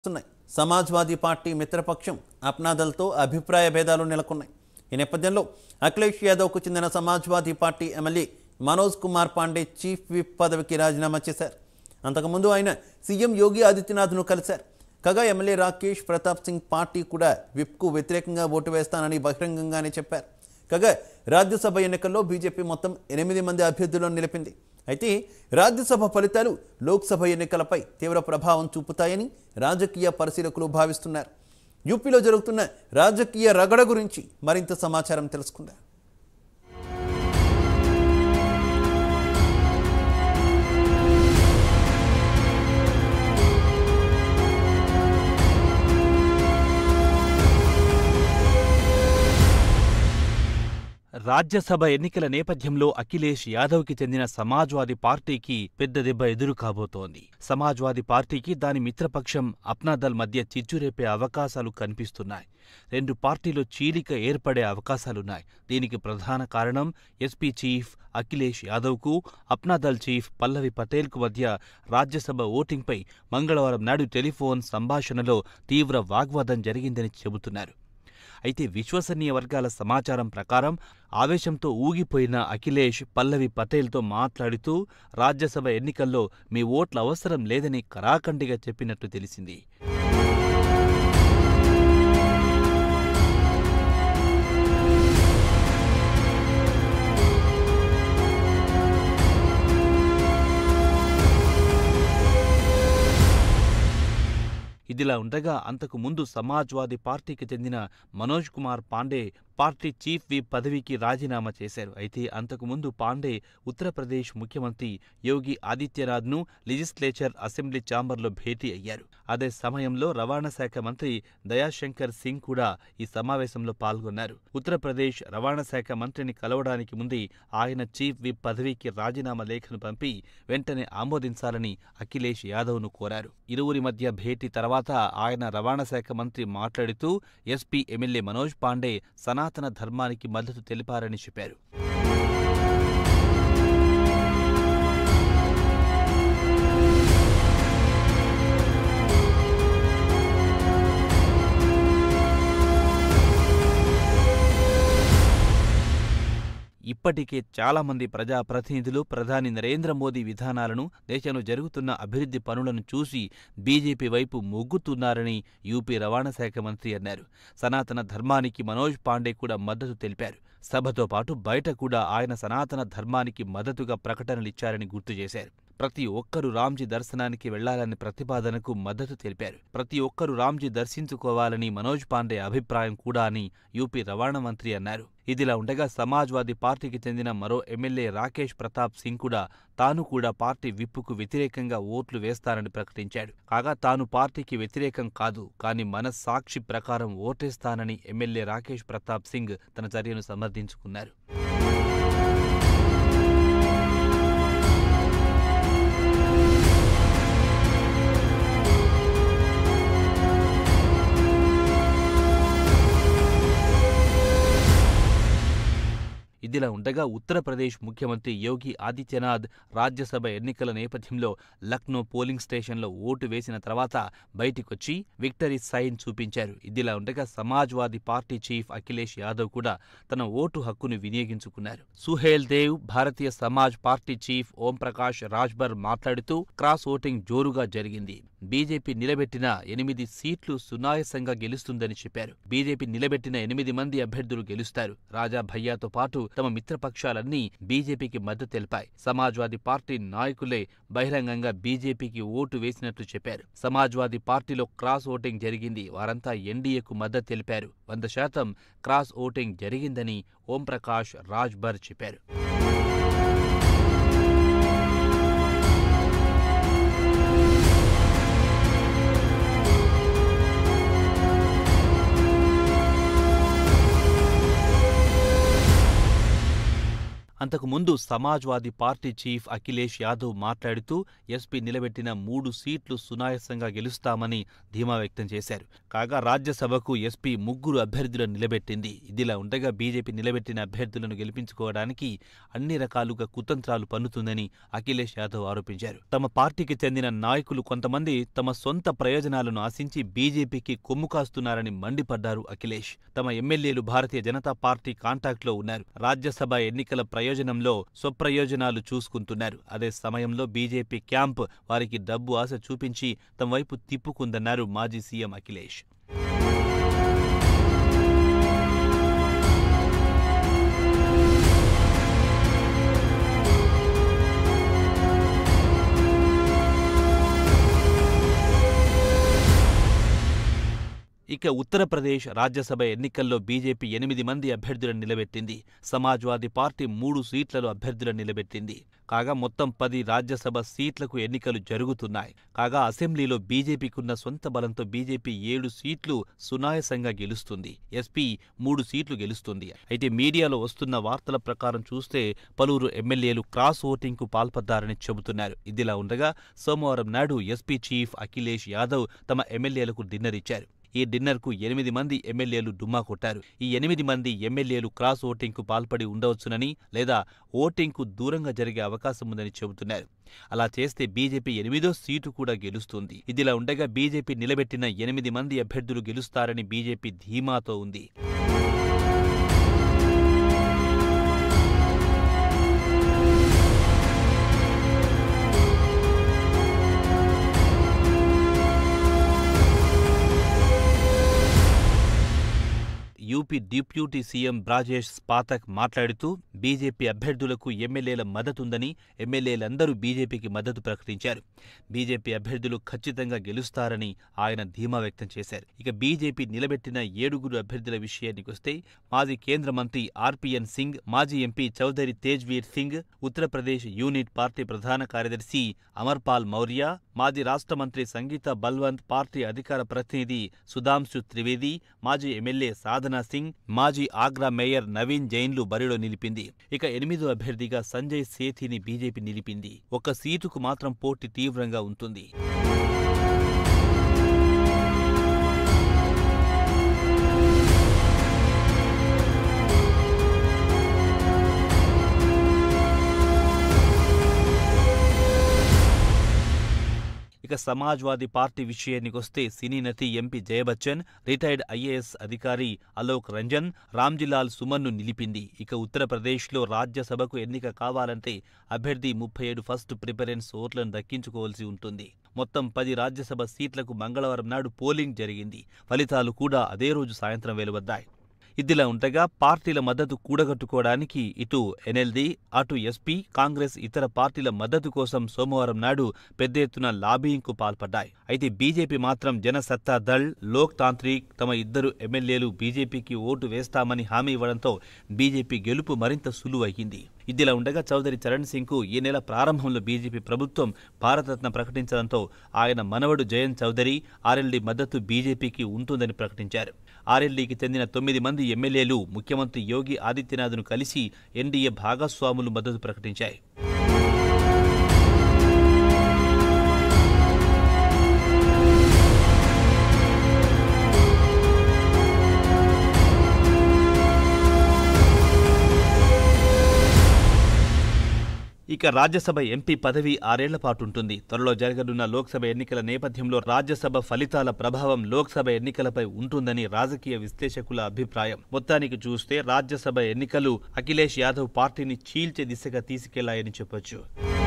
ఉన్నాయి సమాజ్వాదీ పార్టీ మిత్రపక్షం అప్నాదల్తో అభిప్రాయ భేదాలు నెలకొన్నాయి ఈ నేపథ్యంలో అఖిలేష్ యాదవ్కు చెందిన Samajwadi party MLA Manoj Kumar Pandey chief whip పదవికి రాజీనామా చేశారు అంతకుముందు ఆయన సీఎం యోగి ఆదిత్యనాథ్ను కలిశారు కాగా ఎమ్మెల్యే రాకేష్ ప్రతాప్ సింగ్ పార్టీ కూడా విప్కు వ్యతిరేకంగా ఓటు వేస్తానని బహిరంగంగానే చెప్పారు కాగా రాజ్యసభ ఎన్నికల్లో బీజేపీ మొత్తం ఎనిమిది మంది అభ్యర్థులను నిలిపింది అయితే రాజ్యసభ ఫలితాలు లోక్సభ ఎన్నికలపై తీవ్ర ప్రభావం చూపుతాయని రాజకీయ పరిశీలకులు భావిస్తున్నారు యూపీలో జరుగుతున్న రాజకీయ రగడ గురించి మరింత సమాచారం తెలుసుకుందాం రాజ్యసభ ఎన్నికల నేపథ్యంలో అఖిలేష్ యాదవ్కి చెందిన సమాజ్వాదీ పార్టీకి పెద్ద దెబ్బ ఎదురు కాబోతోంది సమాజ్వాదీ పార్టీకి దాని మిత్రపక్షం అప్నాదల్ మధ్య చిచ్చురేపే అవకాశాలు కనిపిస్తున్నాయి రెండు పార్టీలు చీలిక ఏర్పడే అవకాశాలున్నాయి దీనికి ప్రధాన కారణం ఎస్పీ చీఫ్ అఖిలేష్ యాదవ్కు అప్నాదల్ చీఫ్ పల్లవి పటేల్కు మధ్య రాజ్యసభ ఓటింగ్పై మంగళవారం నాడు టెలిఫోన్ సంభాషణలో తీవ్ర వాగ్వాదం జరిగిందని చెబుతున్నారు అయితే విశ్వసనీయ వర్గాల సమాచారం ప్రకారం ఆవేశంతో ఊగిపోయిన అఖిలేష్ పల్లవి పటేల్తో మాట్లాడుతూ రాజ్యసభ ఎన్నికల్లో మీ ఓట్ల అవసరం లేదని కరాఖండిగా చెప్పినట్టు తెలిసింది ఇదిలా ఉండగా అంతకు ముందు సమాజ్వాదీ పార్టీకి చెందిన Manoj Kumar Pandey party chief whip పదవికి రాజీనామా చేశారు అయితే అంతకు ముందు పాండే ఉత్తరప్రదేశ్ ముఖ్యమంత్రి యోగి ఆదిత్యనాథ్ను లెజిస్లేచర్ అసెంబ్లీ ఛాంబర్లో భేటీ అయ్యారు అదే సమయంలో రవాణా శాఖ మంత్రి దయాశంకర్ సింగ్ కూడా ఈ సమావేశంలో పాల్గొన్నారు ఉత్తరప్రదేశ్ రవాణా శాఖ మంత్రిని కలవడానికి ముందే ఆయన చీఫ్ విప్ పదవికి రాజీనామా లేఖను పంపి వెంటనే ఆమోదించాలని అఖిలేష్ యాదవ్ను కోరారు ఇరువురి మధ్య భేటీ తర్వాత ఆయన రవాణా శాఖ మంత్రి మాట్లాడుతూ ఎస్పీ ఎమ్మెల్యే మనోజ్ పాండే సనాతన ధర్మానికి మద్దతు తెలిపారని చెప్పారు ఇప్పటికే చాలామంది ప్రజాప్రతినిధులు ప్రధాని నరేంద్ర మోదీ విధానాలను దేశంలో జరుగుతున్న అభివృద్ధి పనులను చూసి బీజేపీ వైపు మొగ్గుతున్నారని యూపీ రవాణా శాఖ మంత్రి అన్నారు సనాతన ధర్మానికి మనోజ్ పాండే కూడా మద్దతు తెలిపారు సభతో పాటు బయట కూడా ఆయన సనాతన ధర్మానికి మద్దతుగా ప్రకటనలిచ్చారని గుర్తు చేశారు ప్రతి ఒక్కరూ రామ్జీ దర్శనానికి వెళ్లాలనే ప్రతిపాదనకు మద్దతు తెలిపారు ప్రతి ఒక్కరూ రామ్జీ దర్శించుకోవాలని మనోజ్ పాండే అభిప్రాయం కూడా అని యూపీ రవాణా మంత్రి అన్నారు ఇదిలా ఉండగా సమాజ్వాదీ పార్టీకి చెందిన మరో ఎమ్మెల్యే రాకేష్ ప్రతాప్ సింగ్ కూడా తాను కూడా పార్టీ విప్పుకు వ్యతిరేకంగా ఓట్లు వేస్తానని ప్రకటించాడు కాగా తాను పార్టీకి వ్యతిరేకం కాదు కానీ మనస్సాక్షి ప్రకారం ఓటేస్తానని ఎమ్మెల్యే రాకేష్ ప్రతాప్ సింగ్ తన చర్యను సమర్థించుకున్నారు ఇదిలా ఉండగా ఉత్తరప్రదేశ్ ముఖ్యమంత్రి యోగి ఆదిత్యనాథ్ రాజ్యసభ ఎన్నికల నేపథ్యంలో లక్నో పోలింగ్ స్టేషన్లో ఓటు వేసిన తర్వాత బయటికొచ్చి విక్టరీ సైన్ చూపించారు ఇదిలా ఉండగా సమాజ్వాదీ పార్టీ చీఫ్ అఖిలేష్ యాదవ్ కూడా తన ఓటు హక్కును వినియోగించుకున్నారు Suheldev Bharatiya Samaj party chief Omprakash Rajbhar మాట్లాడుతూ క్రాస్ ఓటింగ్ జోరుగా జరిగింది బీజేపీ నిలబెట్టిన ఎనిమిది సీట్లు సునాయసంగా గెలుస్తుందని చెప్పారు బీజేపీ నిలబెట్టిన ఎనిమిది మంది అభ్యర్థులు గెలుస్తారు రాజా భయ్యాతో పాటు తమ మిత్రపక్షాలన్నీ బీజేపీకి మద్దతు తెలిపాయి సమాజ్వాదీ పార్టీ నాయకులే బహిరంగంగా బీజేపీకి ఓటు వేసినట్లు చెప్పారు సమాజ్వాదీ పార్టీలో క్రాస్ ఓటింగ్ జరిగింది వారంతా ఎన్డీఏకు మద్దతు తెలిపారు వంద శాతం క్రాస్ ఓటింగ్ జరిగిందని ఓంప్రకాష్ రాజ్బర్ చెప్పారు అంతకుముందు సమాజ్వాదీ పార్టీ చీఫ్ అఖిలేష్ యాదవ్ మాట్లాడుతూ ఎస్పీ నిలబెట్టిన మూడు సీట్లు సునాయాసంగా గెలుస్తామని ధీమా వ్యక్తం చేశారు కాగా రాజ్యసభకు ఎస్పీ ముగ్గురు అభ్యర్థులను నిలబెట్టింది ఇదిలా ఉండగా బీజేపీ నిలబెట్టిన అభ్యర్థులను గెలిపించుకోవడానికి అన్ని రకాలుగా కుతంత్రాలు పన్నుతుందని అఖిలేష్ యాదవ్ ఆరోపించారు తమ పార్టీకి చెందిన నాయకులు కొంతమంది తమ సొంత ప్రయోజనాలను ఆశించి బీజేపీకి కొమ్ము కాస్తున్నారని మండిపడ్డారు అఖిలేష్ తమ ఎమ్మెల్యేలు భారతీయ జనతా పార్టీ కాంటాక్ట్లో ఉన్నారు రాజ్యసభ ఎన్నికల ప్రయోజనంలో స్వప్రయోజనాలు చూసుకుంటున్నారు అదే సమయంలో బీజేపీ క్యాంప్ వారికి డబ్బు ఆశ చూపించి తమ వైపు తిప్పుకుందన్నారు మాజీ సీఎం అఖిలేష్ ఇక ఉత్తరప్రదేశ్ రాజ్యసభ ఎన్నికల్లో బీజేపీ ఎనిమిది మంది అభ్యర్థులను నిలబెట్టింది సమాజ్వాదీ పార్టీ మూడు సీట్లలో అభ్యర్థులను నిలబెట్టింది కాగా మొత్తం పది రాజ్యసభ సీట్లకు ఎన్నికలు జరుగుతున్నాయి కాగా అసెంబ్లీలో బీజేపీకున్న సొంత బలంతో బీజేపీ ఏడు సీట్లు సునాయసంగా గెలుస్తుంది ఎస్పీ మూడు సీట్లు గెలుస్తుంది అయితే మీడియాలో వస్తున్న వార్తల ప్రకారం చూస్తే పలువురు ఎమ్మెల్యేలు క్రాస్ ఓటింగ్కు పాల్పడ్డారని చెబుతున్నారు ఇదిలా ఉండగా సోమవారం నాడు ఎస్పీ చీఫ్ అఖిలేష్ యాదవ్ తమ ఎమ్మెల్యేలకు డిన్నర్ ఇచ్చారు ఈ డిన్నర్కు ఎనిమిది మంది ఎమ్మెల్యేలు డుమ్మా కొట్టారు ఈ ఎనిమిది మంది ఎమ్మెల్యేలు క్రాస్ ఓటింగ్కు పాల్పడి ఉండవచ్చునని లేదా ఓటింగ్కు దూరంగా జరిగే అవకాశం ఉందని చెబుతున్నారు అలా చేస్తే బీజేపీ ఎనిమిదో సీటు కూడా గెలుస్తుంది ఇదిలా ఉండగా బీజేపీ నిలబెట్టిన ఎనిమిది మంది అభ్యర్థులు గెలుస్తారని బీజేపీ ధీమాతో ఉంది UP deputy CM Brajesh Pathak మాట్లాడుతూ బీజేపీ అభ్యర్థులకు ఎమ్మెల్యేల మద్దతుందని ఎమ్మెల్యేలందరూ బీజేపీకి మద్దతు ప్రకటించారు బీజేపీ అభ్యర్థులు ఖచ్చితంగా గెలుస్తారని ఆయన ధీమా వ్యక్తం చేశారు ఇక బీజేపీ నిలబెట్టిన ఏడుగురు అభ్యర్థుల విషయానికొస్తే మాజీ కేంద్ర మంత్రి ఆర్పీఎన్ సింగ్ మాజీ MP Chaudhary Tejveer Singh Uttar Pradesh unit party ప్రధాన కార్యదర్శి అమర్పాల్ మౌర్య మాజీ రాష్ట్ర మంత్రి సంగీత బల్వంత్ పార్టీ అధికార ప్రతినిధి సుధాంశు త్రివేది మాజీ ఎమ్మెల్యే సాధనా సింగ్ మాజీ ఆగ్రా మేయర్ నవీన్ జైన్లు బరిలో నిలిపింది ఇక ఎనిమిదో అభ్యర్థిగా సంజయ్ సేథిని బీజేపీ నిలిపింది ఒక సీటుకు మాత్రం పోటీ తీవ్రంగా ఉంటుంది ఇక సమాజ్వాదీ పార్టీ విషయానికొస్తే సినీ నటి ఎంపీ జయబచ్చన్ రిటైర్డ్ ఐఏఎస్ అధికారి అలోక్ రంజన్ రామ్జిలాల్ సుమన్ను నిలిపింది ఇక ఉత్తరప్రదేశ్లో రాజ్యసభకు ఎన్నిక కావాలంటే అభ్యర్థి ముప్పై ఏడు ఫస్ట్ ప్రిఫరెన్స్ ఓట్లను దక్కించుకోవాల్సి ఉంటుంది మొత్తం పది రాజ్యసభ సీట్లకు మంగళవారం నాడు పోలింగ్ జరిగింది ఫలితాలు కూడా అదే రోజు సాయంత్రం వెలువడ్డాయి ఇదిలా ఉండగా పార్టీల మద్దతు కూడగట్టుకోవడానికి ఇటు ఎన్ఎల్డీ అటు ఎస్పీ కాంగ్రెస్ ఇతర పార్టీల మద్దతు కోసం సోమవారం నాడు పెద్ద ఎత్తున లాబీయింగ్కు పాల్పడ్డాయి అయితే బీజేపీ మాత్రం జనసత్తా దళ్ లోక్ తాంత్రిక్ తమ ఇద్దరు ఎమ్మెల్యేలు బీజేపీకి ఓటు వేస్తామని హామీ ఇవ్వడంతో బీజేపీ గెలుపు మరింత సులువయ్యింది ఇదిలా ఉండగా చౌదరి చరణ్ సింగ్కు ఈ నెల ప్రారంభంలో బీజేపీ ప్రభుత్వం భారతరత్న ప్రకటించడంతో ఆయన మనవడు జయంత్ చౌదరి ఆర్ఎల్డీ మద్దతు బీజేపీకి ఉంటుందని ప్రకటించారు ఆర్ఎల్డీకి చెందిన తొమ్మిది మంది ఎమ్మెల్యేలు ముఖ్యమంత్రి యోగి ఆదిత్యనాథ్ను కలిసి ఎన్డీఏ భాగస్వాములు మద్దతు ప్రకటించాయి ఇక రాజ్యసభ ఎంపీ పదవి ఆరేళ్ల పాటు ఉంటుంది త్వరలో జరగనున్న లోక్సభ ఎన్నికల నేపథ్యంలో రాజ్యసభ ఫలితాల ప్రభావం లోక్సభ ఎన్నికలపై ఉంటుందని రాజకీయ విశ్లేషకుల అభిప్రాయం మొత్తానికి చూస్తే రాజ్యసభ ఎన్నికలు అఖిలేష్ యాదవ్ పార్టీని చీల్చే దిశగా తీసుకెళ్లాయని చెప్పొచ్చు